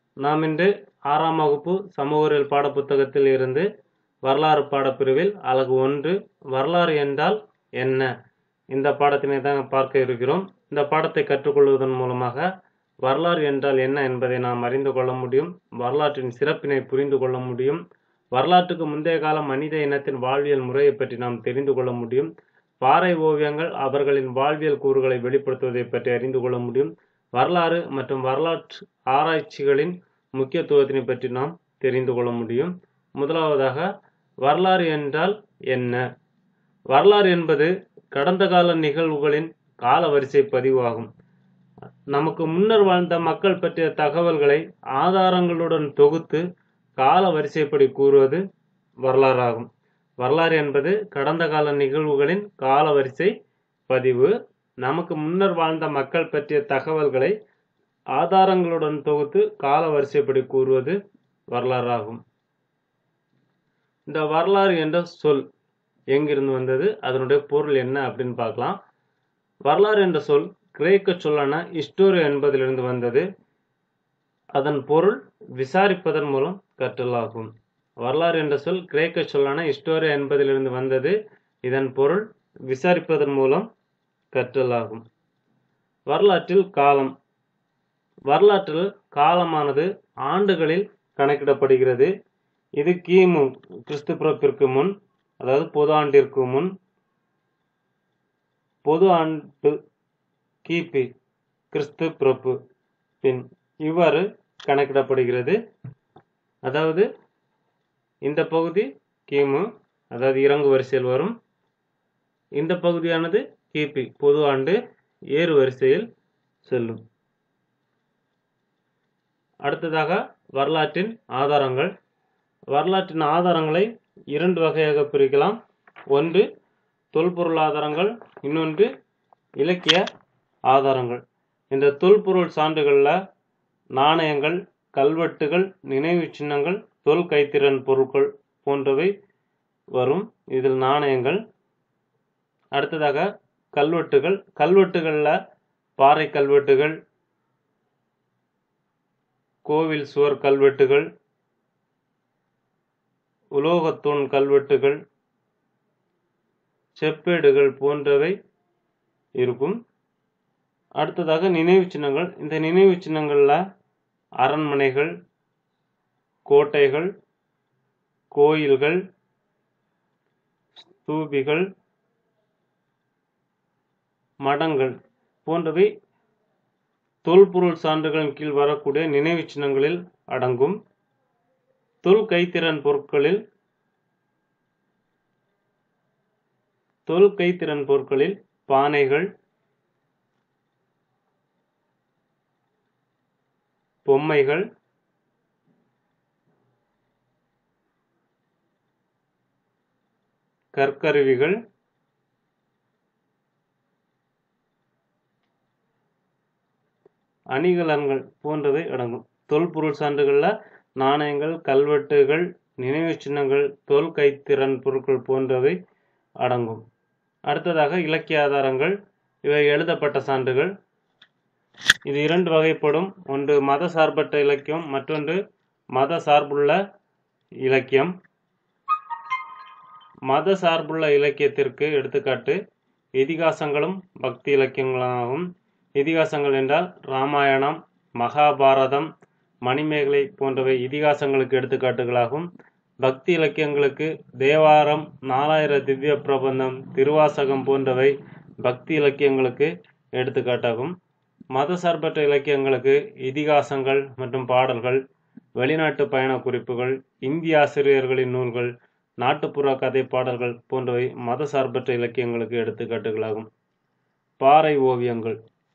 நாம் இன்று ஆறாம் வகுப்பு சமூகவியல் பாடப்புத்தகத்தில் இருந்து வரலாறு பாடப்பிரிவில் அலகு ஒன்று வரலாறு என்றால் என்ன இந்த பாடத்தினை தான் பார்க்க இருக்கிறோம் இந்த பாடத்தை கற்றுக்கொள்வதன் மூலமாக வரலாறு என்றால் என்ன என்பதை நாம் அறிந்து கொள்ள முடியும் வரலாற்றின் சிறப்பினை புரிந்து கொள்ள முடியும் வரலாற்றுக்கு முந்தைய கால மனித இனத்தின் வாழ்வியல் முறையை பற்றி நாம் தெரிந்து கொள்ள முடியும் பாறை ஓவியங்கள் அவர்களின் வாழ்வியல் கூறுகளை வெளிப்படுத்துவதை பற்றி அறிந்து கொள்ள முடியும் வரலாறு மற்றும் வரலாற்று ஆராய்ச்சிகளின் முக்கியத்துவத்தினை பற்றி நாம் தெரிந்து கொள்ள முடியும் முதலாவதாக வரலாறு என்றால் என்ன வரலாறு என்பது கடந்த கால நிகழ்வுகளின் கால வரிசை பதிவாகும் நமக்கு முன்னர் வாழ்ந்த மக்கள் பற்றிய தகவல்களை ஆதாரங்களுடன் தொகுத்து கால வரிசைப்படி கூறுவது வரலாறாகும் வரலாறு என்பது கடந்த கால நிகழ்வுகளின் கால வரிசை பதிவு நமக்கு முன்னர் வாழ்ந்த மக்கள் பற்றிய தகவல்களை ஆதாரங்களுடன் தொகுத்து கால வரிசைப்படி கூறுவது வரலாறாகும் இந்த வரலாறு என்ற சொல் எங்கிருந்து வந்தது அதனுடைய பொருள் என்ன அப்படின்னு பார்க்கலாம் வரலாறு என்ற சொல் கிரேக்க சொல்லான ஹிஸ்டோரி என்பதிலிருந்து வந்தது அதன் பொருள் விசாரிப்பதன் மூலம் கற்றலாகும் வரலாறு என்ற சொல் கிரேக்க சொல்லான ஹிஸ்டோரி என்பதிலிருந்து வந்தது இதன் பொருள் விசாரிப்பதன் மூலம் கற்றலாகும் வரலாற்றில் காலம் வரலாற்றில் காலமானது ஆண்டுகளில் கணக்கிடப்படுகிறது இது கிமு கிறிஸ்து பிறப்பிற்கு முன் அதாவது பொது ஆண்டிற்கு முன் பொது ஆண்டு கிபி கிறிஸ்து பிறப்பு பின் இவ்வாறு கணக்கிடப்படுகிறது அதாவது இந்த பகுதி கிமு அதாவது இறங்கு வரிசையில் வரும் இந்த பகுதியானது கிபி பொது ஆண்டு ஏறு வரிசையில் செல்லும் அடுத்ததாக வரலாற்றின் ஆதாரங்கள் வரலாற்றின் ஆதாரங்களை இரண்டு வகையாக பிரிக்கலாம் ஒன்று தொல்பொருள் ஆதாரங்கள் இன்னொன்று இலக்கிய ஆதாரங்கள் இந்த தொல்பொருள் சான்றுகளில் நாணயங்கள் கல்வெட்டுகள் நினைவு சின்னங்கள் தொல் கைத்திறன் பொருட்கள் போன்றவை வரும் இதில் நாணயங்கள் அடுத்ததாக கல்வெட்டுகள் கல்வெட்டுகளில் பாறை கல்வெட்டுகள் கோவில் சுவர் கல்வெட்டுகள் உலோகத்தூண் கல்வெட்டுகள் செப்பேடுகள் போன்றவை இருக்கும் அடுத்ததாக நினைவு சின்னங்கள் இந்த நினைவு சின்னங்களில் அரண்மனைகள் கோட்டைகள் கோயில்கள் ஸ்தூபிகள் மடங்கள் போன்றவை தொல்பொருள் சான்றுகளின் கீழ் வரக்கூடிய நினைவு சின்னங்களில் அடங்கும் தொல் கைத்திறன் பொருட்களில் தொல் கைத்திறன் பொருட்களில் பானைகள் பொம்மைகள் கற்கருவிகள் அணிகலன்கள் போன்றவை அடங்கும் தொல்பொருள் சான்றுகளில் நாணயங்கள் கல்வெட்டுகள் நினைவு சின்னங்கள் தொல் கைத்திறன் பொருட்கள் போன்றவை அடங்கும் அடுத்ததாக இலக்கிய ஆதாரங்கள் இவை எழுதப்பட்ட சான்றுகள் இது இரண்டு வகைப்படும் ஒன்று மத சார்பற்ற இலக்கியம் மற்றொன்று மத சார்புள்ள இலக்கியம் மத சார்புள்ள இலக்கியத்திற்கு எடுத்துக்காட்டு இதிகாசங்களும் பக்தி இலக்கியங்களாகும் இதிகாசங்கள் என்றால் ராமாயணம் மகாபாரதம் மணிமேகலை போன்றவை இதிகாசங்களுக்கு எடுத்துக்காட்டுகளாகும் பக்தி இலக்கியங்களுக்கு தேவாரம் நாலாயிர திவ்ய பிரபந்தம் திருவாசகம் போன்றவை பக்தி இலக்கியங்களுக்கு எடுத்துக்காட்டாகும் மத சார்பற்ற இலக்கியங்களுக்கு இதிகாசங்கள் மற்றும் பாடல்கள் வெளிநாட்டு பயண குறிப்புகள் இந்திய ஆசிரியர்களின் நூல்கள் நாட்டுப்புற கதை பாடல்கள் போன்றவை மத சார்பற்ற இலக்கியங்களுக்கு எடுத்துக்காட்டுகளாகும் பாறை ஓவியங்கள்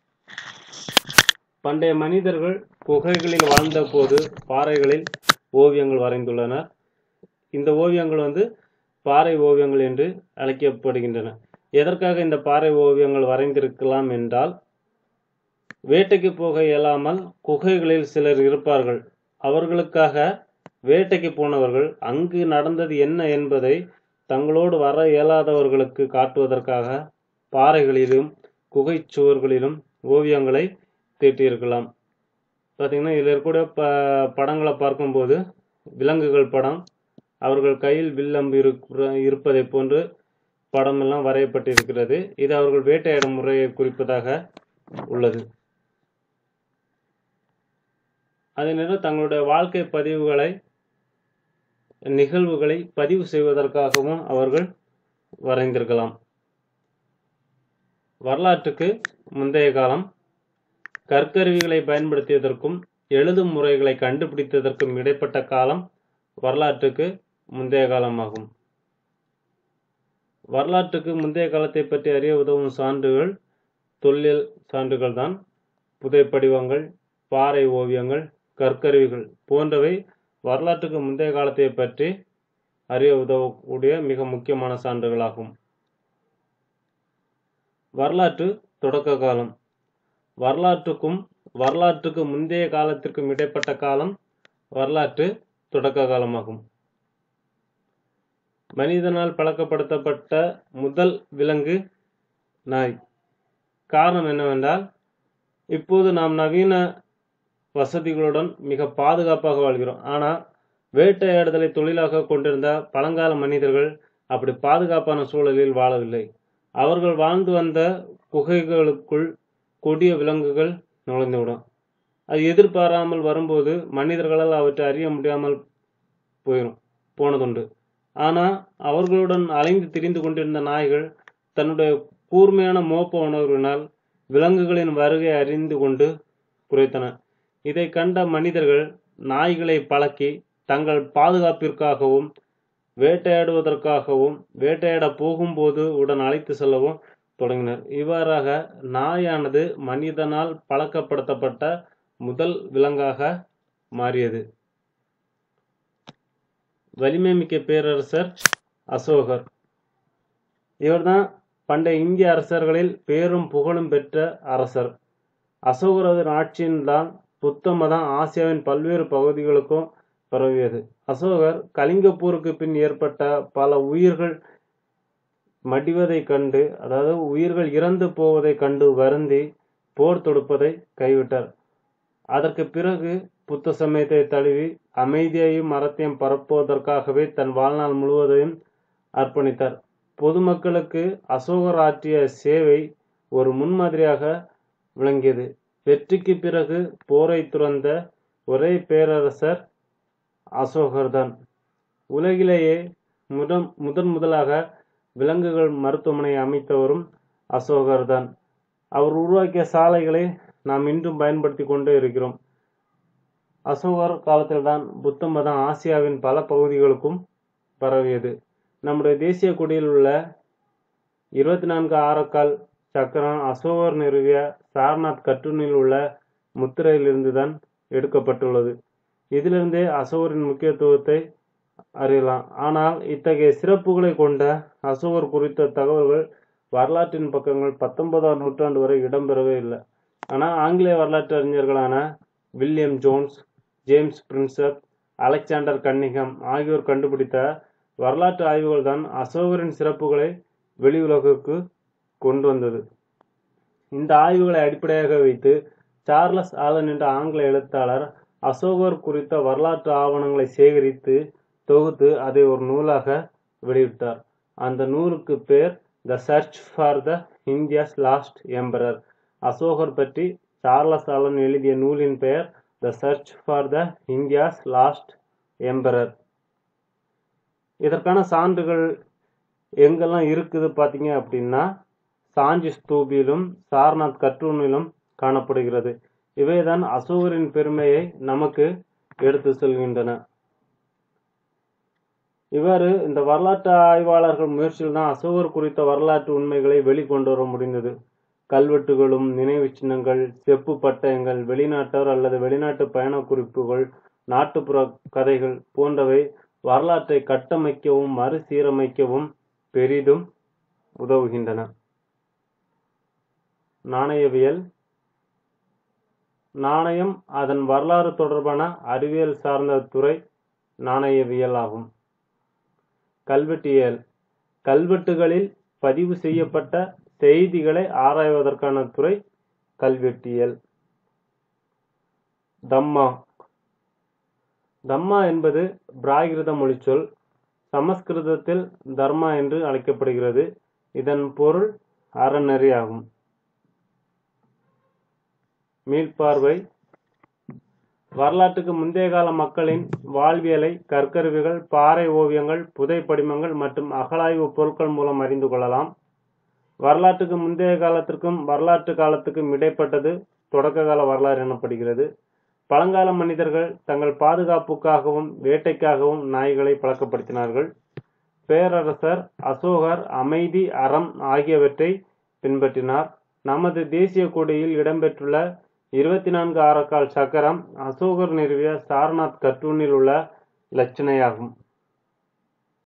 பண்டைய மனிதர்கள் குகைகளில் வாழ்ந்தபோது பாறைகளில் ஓவியங்கள் வரைந்துள்ளனர் இந்த ஓவியங்கள் வந்து பாறை ஓவியங்கள் என்று அழைக்கப்படுகின்றன எதற்காக இந்த பாறை ஓவியங்கள் வரைந்திருக்கலாம் என்றால் வேட்டைக்கு போக இயலாமல் குகைகளில் சிலர் இருப்பார்கள் அவர்களுக்காக வேட்டைக்கு போனவர்கள் அங்கு நடந்தது என்ன என்பதை தங்களோடு வர இயலாதவர்களுக்கு காட்டுவதற்காக பாறைகளிலும் குகைச் சுவர்களிலும் ஓவியங்களை தீட்டியிருக்கலாம் பார்த்தீங்கன்னா இதில் இருக்கக்கூடிய ப படங்களை பார்க்கும்போது விலங்குகள் படம் அவர்கள் கையில் வில்லம்பு இருக்கிற இருப்பதை போன்று படமெல்லாம் வரையப்பட்டிருக்கிறது இது அவர்கள் வேட்டையாடும் முறையை குறிப்பதாக உள்ளது அதே நேரம் தங்களுடைய வாழ்க்கை பதிவுகளை நிகழ்வுகளை பதிவு செய்வதற்காகவும் அவர்கள் வரைந்திருக்கலாம் வரலாற்றுக்கு முந்தைய காலம் கற்கருவிகளை பயன்படுத்தியதற்கும் எழுதும் முறைகளை கண்டுபிடித்ததற்கும் இடைப்பட்ட காலம் வரலாற்றுக்கு முந்தைய காலமாகும் வரலாற்றுக்கு முந்தைய காலத்தை பற்றி அறிய உதவும் சான்றுகள் தொல்லியல் சான்றுகள் தான் புதைப்படிவங்கள் பாறை ஓவியங்கள் கற்கருவிகள் போன்றவை வரலாற்றுக்கு முந்தைய காலத்தை பற்றி அறிய உதவக்கூடிய மிக முக்கியமான சான்றுகளாகும் வரலாற்று தொடக்க காலம் வரலாற்றுக்கும் வரலாற்றுக்கு முந்தைய காலத்திற்கும் இடைப்பட்ட காலம் வரலாற்று தொடக்க காலமாகும் மனிதனால் பழக்கப்படுத்தப்பட்ட முதல் விலங்கு நாய் காரணம் என்னவென்றால் இப்போது நாம் நவீன வசதிகளுடன் மிக பாதுகாப்பாக வாழ்கிறோம் ஆனால் வேட்டையாடுதலை தொழிலாக கொண்டிருந்த பழங்கால மனிதர்கள் அப்படி பாதுகாப்பான சூழலில் வாழவில்லை அவர்கள் வாழ்ந்து வந்த குகைகளுக்குள் கொடிய விலங்குகள் நுழைந்துவிடும் அது எதிர்பாராமல் வரும்போது மனிதர்களால் அவற்றை அறிய முடியாமல் போயிடும் போனதுண்டு ஆனால் அவர்களுடன் அலைந்து திரிந்து கொண்டிருந்த நாய்கள் தன்னுடைய கூர்மையான மோப்ப உணர்வினால் விலங்குகளின் வருகை அறிந்து கொண்டு குறைத்தன இதை கண்ட மனிதர்கள் நாய்களை பழக்கி தங்கள் பாதுகாப்பிற்காகவும் வேட்டையாடுவதற்காகவும் வேட்டையாட போகும்போது உடன் அழைத்து செல்லவும் தொடங்கினர் இவ்வாறாக நாயானது மனிதனால் பழக்கப்படுத்தப்பட்ட முதல் விலங்காக மாறியது வலிமை மிக்க பேரரசர் அசோகர் இவர்தான் பண்டைய இந்திய அரசர்களில் பேரும் புகழும் பெற்ற அரசர் அசோகரது ஆட்சியில்தான் புத்த மதம் ஆசியாவின் பல்வேறு பகுதிகளுக்கும் பரவியது அசோகர் கலிங்கப்பூருக்கு பின் ஏற்பட்ட பல உயிர்கள் மடிவதை கண்டு அதாவது உயிர்கள் இறந்து போவதை கண்டு வருந்தி போர் தொடுப்பதை கைவிட்டார் அதற்கு பிறகு புத்த சமயத்தை தழுவி அமைதியையும் மரத்தையும் பரப்புவதற்காகவே தன் வாழ்நாள் முழுவதையும் அர்ப்பணித்தார் பொதுமக்களுக்கு அசோகர் ஆற்றிய சேவை ஒரு முன்மாதிரியாக விளங்கியது வெற்றிக்கு பிறகு போரை துறந்த ஒரே பேரரசர் அசோகர்தான் உலகிலேயே முதன் முதன் முதலாக விலங்குகள் மருத்துவமனை அமைத்தவரும் அசோகர்தான் அவர் உருவாக்கிய சாலைகளை நாம் இன்றும் பயன்படுத்தி கொண்டே இருக்கிறோம் அசோகர் காலத்தில்தான் புத்த மதம் ஆசியாவின் பல பகுதிகளுக்கும் பரவியது நம்முடைய தேசிய கொடியில் உள்ள இருபத்தி நான்கு ஆரக்கால் சக்கரம் அசோகர் நிறுவிய சாரநாத் கட்டுனில் உள்ள முத்திரையிலிருந்து தான் எடுக்கப்பட்டுள்ளது இதிலிருந்தே அசோகரின் முக்கியத்துவத்தை அறியலாம் ஆனால் இத்தகைய சிறப்புகளை கொண்ட அசோகர் குறித்த தகவல்கள் வரலாற்றின் பக்கங்கள் பத்தொன்பதாம் நூற்றாண்டு வரை இடம்பெறவே இல்லை ஆனால் ஆங்கிலேய வரலாற்று அறிஞர்களான William Jones James Prinsep Alexander Cunningham ஆகியோர் கண்டுபிடித்த வரலாற்று ஆய்வுகள் தான் அசோகரின் சிறப்புகளை வெளி உலகுக்கு கொண்டு வந்தது இந்த ஆய்வுகளை அடிப்படையாக வைத்து சார்லஸ் ஆலன் என்ற ஆங்கில எழுத்தாளர் அசோகர் குறித்த வரலாற்று ஆவணங்களை சேகரித்து தொகுத்து அதை ஒரு நூலாக வெளியிட்டார் அந்த நூலுக்கு பேர் the search for the India's lost emperor அசோகர் பற்றி சார்லஸ் ஆலன் எழுதிய நூலின் பெயர் the search for the India's lost emperor இதற்கான சான்றுகள் எங்கெல்லாம் இருக்குது பார்த்தீங்க அப்படின்னா சாஞ்சி ஸ்தூபியிலும் சார்நாத் கற்றூனிலும் காணப்படுகிறது இவைதான் அசோகரின் பெருமையை நமக்கு எடுத்து செல்கின்றன இவ்வாறு இந்த வரலாற்று ஆய்வாளர்கள் முயற்சியில் தான் அசோகர் குறித்த வரலாற்று உண்மைகளை வெளிக்கொண்டு வர முடிந்தது கல்வெட்டுகளும் நினைவு சின்னங்கள் செப்பு பட்டயங்கள் வெளிநாட்டவர் அல்லது வெளிநாட்டு பயண குறிப்புகள் நாட்டுப்புற கதைகள் போன்றவை வரலாற்றை கட்டமைக்கவும் மறுசீரமைக்கவும் பெரிதும் உதவுகின்றன நாணயவியல் நாணயம் அதன் வரலாறு தொடர்பான அறிவியல் சார்ந்த துறை நாணயவியல் ஆகும் கல்வெட்டியல் கல்வெட்டுகளில் பதிவு செய்யப்பட்ட செய்திகளை ஆராய்வதற்கான துறை கல்வெட்டியல் தம்மா தம்மா என்பது பிராகிருத மொழிச்சொல் சமஸ்கிருதத்தில் தர்மா என்று அழைக்கப்படுகிறது இதன் பொருள் அறநெறி ஆகும் மீள்பார்வை வரலாற்றுக்கு முந்தைய கால மக்களின் வாழ்வியலை கற்கருவிகள் பாறை ஓவியங்கள் புதை படிமங்கள் மற்றும் அகழாய்வு பொருட்கள் மூலம் அறிந்து கொள்ளலாம் வரலாற்றுக்கு முந்தைய காலத்திற்கும் வரலாற்று காலத்துக்கும் இடைப்பட்டது தொடக்க கால வரலாறு எனப்படுகிறது பழங்கால மனிதர்கள் தங்கள் பாதுகாப்புக்காகவும் வேட்டைக்காகவும் நாய்களை பழக்கப்படுத்தினார்கள் பேரரசர் அசோகர் அமைதி அறம் ஆகியவற்றை பின்பற்றினார் நமது தேசிய கொடியில் இடம்பெற்றுள்ள இருபத்தி நான்கு ஆரக்கால் சக்கரம் அசோகர் நிறுவிய சாரநாத் கர்ட்டூனில் உள்ள இலச்சினையாகும்